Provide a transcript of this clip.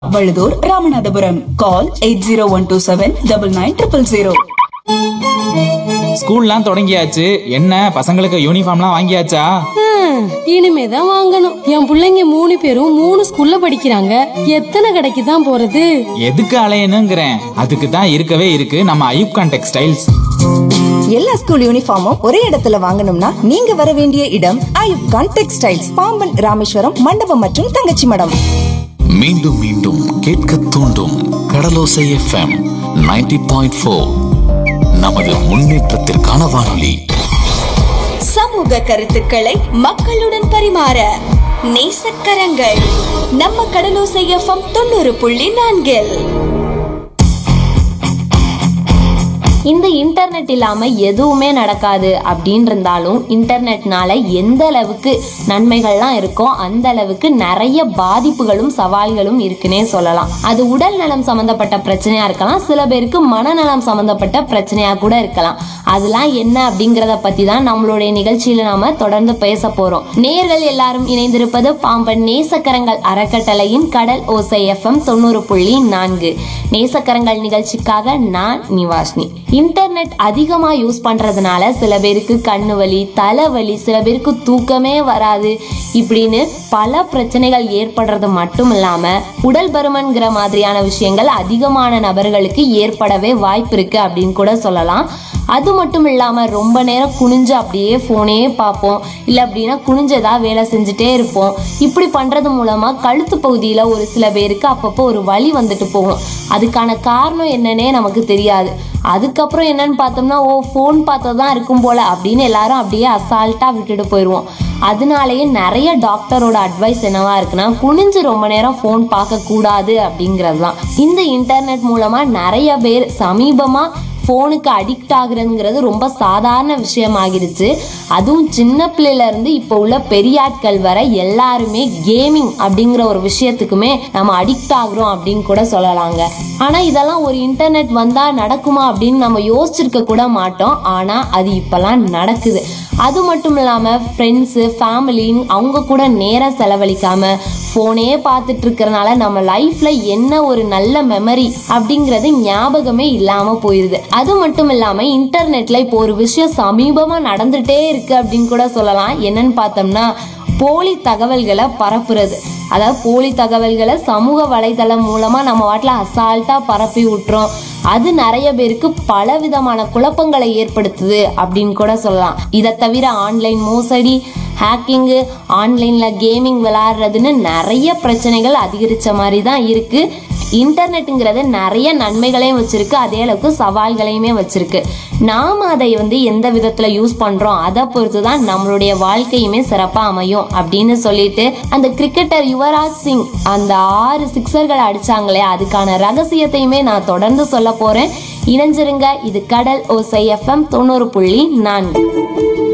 Valuthur Ramanathapuram call eight zero one two seven double nine triple zero ஸ்கூல்லாம் தொடங்கியாச்சு என்ன பசங்களுக்கு யூனிஃபார்ம்லாம் வாங்கியாச்சா ஹம், இனிமேதான் வாங்கணும் என் புள்ளைங்க மூணு பேரும் மூணு ஸ்கூல்ல படிக்கிறாங்க எத்தனை கடைக்கு தான் போறது எதுக்கு அலையணுங்கிறேன் அதுக்கு தான் இருக்கவே இருக்கு நம்ம ஐயூப்கான் டெக்ஸ்டைல்ஸ் எல்லா ஸ்கூல் யூனிஃபார்மும் ஒரே இடத்துல வாங்கணும்னா நீங்க வர வேண்டிய இடம் ஐயூப் கான் டெக்ஸ்டைல்ஸ் பாம்பன் ராமேஸ்வரம் மண்டபம் மற்றும் தங்கச்சி மடம் மீண்டும் மீண்டும் கேட்க தூண்டும் கடலோசை எஃப்எம் 90.4 பாயிண்ட் ஃபோர் நமது முன்னேற்றத்திற்கான வானொலி சமூக கருத்துக்களை மக்களுடன் பரிமாற நேசக்கரங்கள் நம்ம கடலோசை எஃப்எம் தொண்ணூறு புள்ளி நான்கில் இந்த இன்டர்நெட் இல்லாம எதுவுமே நடக்காது அப்படின்னு இருந்தாலும் இன்டர்நெட்னால எந்த அளவுக்கு நன்மைகள்லாம் இருக்கோ அந்த அளவுக்கு நிறைய பாதிப்புகளும் சவால்களும் இருக்குன்னே சொல்லலாம் அது உடல் நலம் சம்பந்தப்பட்ட பிரச்சனையா இருக்கலாம் சில பேருக்கு மனநலம் சம்பந்தப்பட்ட பிரச்சனையா கூட இருக்கலாம் அதெல்லாம் என்ன அப்படிங்கறத பத்தி தான் நம்மளுடைய நிகழ்ச்சியில நாம தொடர்ந்து பேச போறோம் நேர்கள் எல்லாரும் இணைந்திருப்பது பாம்பன் நேசக்கரங்கள் அறக்கட்டளையின் கடல் ஓசை எஃப்எம் தொண்ணூறு புள்ளி நான்கு நேசக்கரங்கள் நிகழ்ச்சிக்காக நான் நிவாஷ்னி இன்டர்நெட் அதிகமா யூஸ் பண்றதுனால சில பேருக்கு கண்ணு வலி தலைவலி சில பேருக்கு தூக்கமே வராது இப்படின்னு பல பிரச்சனைகள் ஏற்படுறது மட்டும் இல்லாம உடல் பருமன்கிற மாதிரியான விஷயங்கள் அதிகமான நபர்களுக்கு ஏற்படவே வாய்ப்பு இருக்கு அப்படின்னு கூட சொல்லலாம் அது மட்டும் இல்லாம ரொம்ப நேரம் குனிஞ்சு அப்படியே போனே பார்ப்போம் இல்ல அப்படின்னா குனிஞ்சதா வேலை செஞ்சுட்டே இருப்போம் இப்படி பண்றது மூலமா கழுத்து பகுதியில ஒரு சில பேருக்கு அப்பப்போ ஒரு வலி வந்துட்டு போகும் அதுக்கான காரணம் என்னன்னே நமக்கு தெரியாது அதுக்கப்புறம் என்னன்னு பார்த்தோம்னா ஓ ஃபோன் பார்த்ததான் இருக்கும் போல அப்படின்னு எல்லாரும் அப்படியே அசால்ட்டா விட்டுட்டு போயிடுவோம் அதனாலேயே நிறைய டாக்டரோட அட்வைஸ் என்னவா இருக்குன்னா குனிஞ்சு ரொம்ப நேரம் ஃபோன் பார்க்க கூடாது அப்படிங்கிறது தான் இந்த இன்டர்நெட் மூலமா நிறைய பேர் சமீபமா ஃபோனுக்கு அடிக்ட் ஆகுறதுங்கிறது ரொம்ப சாதாரண விஷயமாகிருச்சு அதுவும் சின்ன பிள்ளையில இருந்து இப்போ உள்ள பெரிய ஆட்கள் வரை எல்லாருமே கேமிங் அப்படிங்கிற ஒரு விஷயத்துக்குமே நம்ம அடிக்ட் ஆகுறோம் அப்படின்னு கூட சொல்லலாங்க ஆனா இதெல்லாம் ஒரு இன்டர்நெட் வந்தா நடக்குமா அப்படின்னு நம்ம யோசிச்சிருக்க கூட மாட்டோம் ஆனா அது இப்பெல்லாம் நடக்குது அது மட்டும் இல்லாம ஃப்ரெண்ட்ஸு ஃபேமிலின்னு அவங்க கூட நேரம் செலவழிக்காம ஃபோனே பார்த்துட்டு இருக்கறனால நம்ம லைஃப்ல என்ன ஒரு நல்ல மெமரி அப்படிங்கிறது ஞாபகமே இல்லாம போயிருது அது மட்டும் இல்லாம இன்டர்நெட்ல இப்போ ஒரு விஷயம் சமீபமா நடந்துட்டே இருக்கு அப்படின்னு கூட சொல்லலாம் என்னன்னு பார்த்தோம்னா போலி தகவல்களை பரப்புறது அதாவது போலி தகவல்களை சமூக வலைதளம் மூலமா நம்ம வாட்டில் அசால்ட்டா பரப்பி விட்டுறோம் அது நிறைய பேருக்கு பல விதமான குழப்பங்களை ஏற்படுத்துது அப்படின்னு கூட சொல்லலாம் இதை தவிர ஆன்லைன் மோசடி ஹேக்கிங்கு ஆன்லைனில் கேமிங் விளையாடுறதுன்னு நிறைய பிரச்சனைகள் அதிகரித்த மாதிரி தான் இருக்குது இன்டர்நெட்டுங்கிறது நிறைய நன்மைகளையும் வச்சிருக்கு அதே அளவுக்கு சவால்களையுமே வச்சிருக்கு நாம் அதை வந்து எந்த விதத்தில் யூஸ் பண்ணுறோம் அதை பொறுத்து தான் நம்மளுடைய வாழ்க்கையுமே சிறப்பாக அமையும் அப்படின்னு சொல்லிட்டு அந்த கிரிக்கெட்டர் யுவராஜ் சிங் அந்த ஆறு சிக்ஸர்கள் அடிச்சாங்களே அதுக்கான ரகசியத்தையுமே நான் தொடர்ந்து சொல்ல போகிறேன் இணைஞ்சிருங்க இது கடல் ஓசை எஃப்எம் தொண்ணூறு புள்ளி நான்கு